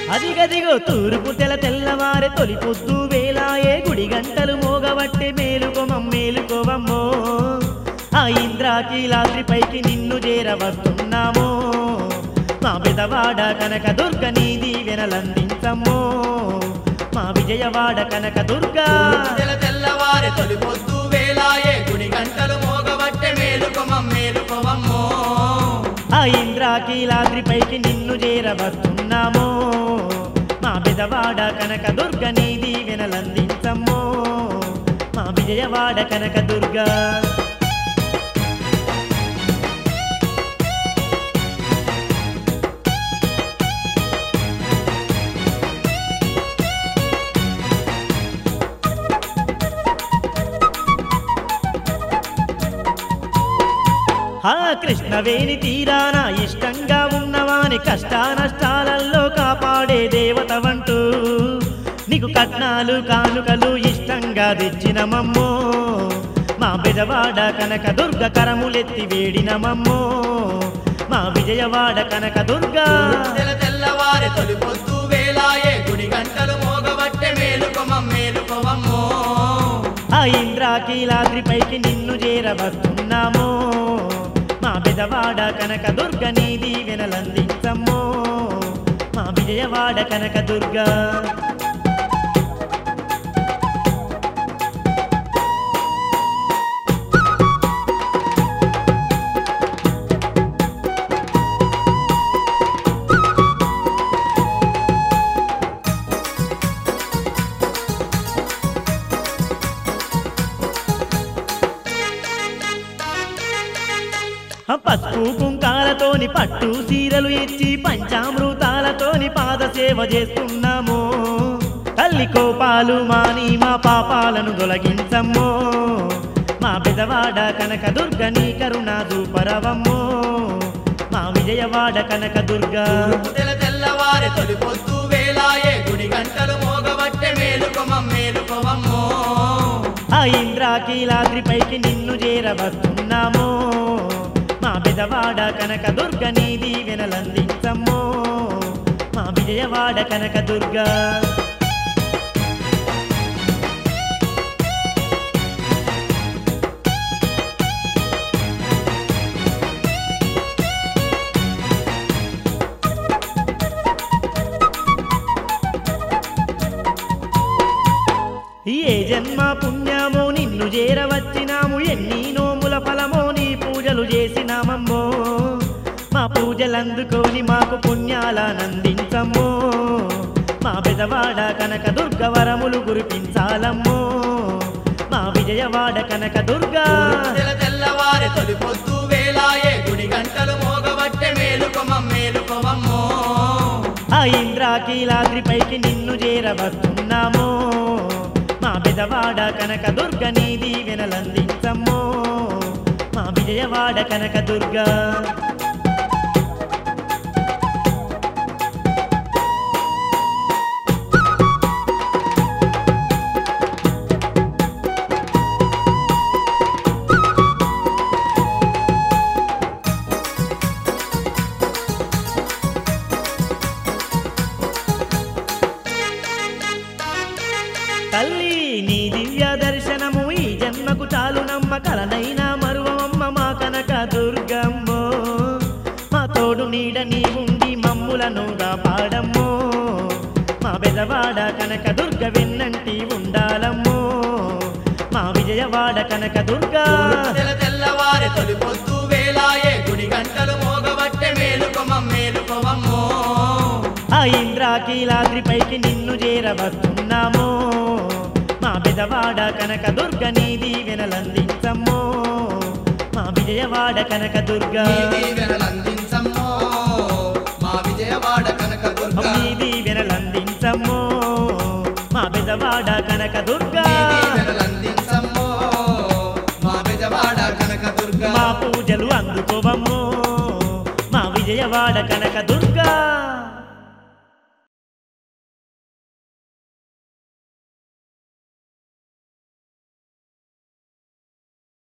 అదిగదిగో తూర్పు తెల తెల్లవారే తొలి పొద్దు వేలాయే గుడి గంటలు మోగవట్టే మేలుకోమం మేలుకోవమ్మో ఆ ఇంద్రాకీలాద్రి పైకి నిన్ను చేరవస్తున్నామో మా పెదవాడ కనక దుర్గ నీది వెనలందించమ్మో మా విజయవాడ కనక దుర్గా తెల తెల్లవారే తొలి పొద్దు వేలాయే గుడి గంటలు మోగబట్టే మేలుకొమం మేలుకోవమ్మో ఆ ఇంద్రాకీలాద్రి పైకి నిన్ను చేరవస్తున్నామో మా పెదవాడ కనక దుర్గ నీది వెనలందించమ్మో మా విజయవాడ కనక దుర్గా ఆ కృష్ణవేణి తీరాన ఇష్టంగా ఉన్నవాని కష్టానష్టాలలో కాపాడే దేవతవంటూ నీకు కట్నాలు కానుకలు ఇష్టంగా తెచ్చినమమ్మో మా బెజవాడ కనక దుర్గ కరములెత్తి వేడినమమ్మో మా విజయవాడ కనక దుర్గా తెల తెల్లవారే తొలి పొద్దు వేలాయే గుడి గంటలు మోగబట్టే మేలుకొమం మేలుకోవమ్మో ఆ ఇంద్రాకీలాద్రి పైకి నిన్ను చేరవస్తున్నామో మా బెదవాడ కనక దుర్గ నీది వెనలందించమ్మో మా విజయవాడ కనక దుర్గా ఆ పసుపు కుంకాలతోని పట్టు సీరలు ఇచ్చి పంచామృతాలతోని పాద సేవ చేస్తున్నాము తల్లి కోపాలు మాని మా పాపాలను తొలగించమ్మో మా పెదవాడ కనక దుర్గ నీ కరుణ దూపరవమ్మో మా విజయవాడ కనక దుర్గా తెల తెల్లవారే తొలి పొద్దు వేలాయే గుడి గంటలు మోగబట్టే మేలుకొమం మేలుకోవమ్మో ఆ ఇంద్రాకీలాద్రి పైకి నిన్ను చేరవస్తున్నామో మా పెదవాడ కనక దుర్గ నీది వెనలందించమ్మో మా విజయవాడ కనక దుర్గా ఏ జన్మ పుణ్యమో నిన్ను చేరవచ్చినాము ఎన్ని నోముల ఫలమో నీ పూజలు చేసినామమ్మో మా పూజలందుకొని మాకు పుణ్యాలనందించమ్మో మా పెదవాడ కనక దుర్గ వరములు కురిపించాలమ్మో మా విజయవాడ కనక దుర్గా తెల తెల్లవారే తొలి పొద్దు వేలాయే గుడి గంటలు మోగబట్టే మేలుకొమం మేలుకోవమ్మో ఆ ఇంద్రాకీలాద్రి పైకి నిన్ను చేరవస్తున్నామో మా పెదవాడ కనక దుర్గ నీది వెనలందించమ్మో మా విజయవాడ కనక దుర్గా తల్లి నీ దివ్య దర్శనము ఈ జన్మకు చాలు నమ్మ కలనైనా మరువమ్మ మా కనక దుర్గమ్మో మా తోడు నీడ నీ ఉండి మమ్ములను కాపాడమ్మో మా బెదవాడ కనక దుర్గ వెన్నంటి ఉండాలమ్మో మా విజయవాడ కనక దుర్గా తెల తెల్లవారే తొలి పొద్దు వేలాయే గుడి గంటలు మోగబట్టే మేలుకొమం మేలుకోవమ్మో ఆ ఇంద్రాకీలాద్రి పైకి నిన్ను చేరవస్తున్నామో మా బెదవాడ కనక దుర్గ నీది వెనలందించమ్మో మా విజయవాడ కనక దుర్గా నీది వెనలందించమ్మో మా విజయవాడ కనక దుర్గా నీది వెనలందించమ్మో మా బెదవాడ కనక దుర్గా నీది వెనలందించమ్మో మా విజయవాడ కనక దుర్గా మా పూజలు అందుకోవమ్మో మా విజయవాడ కనక దుర్గా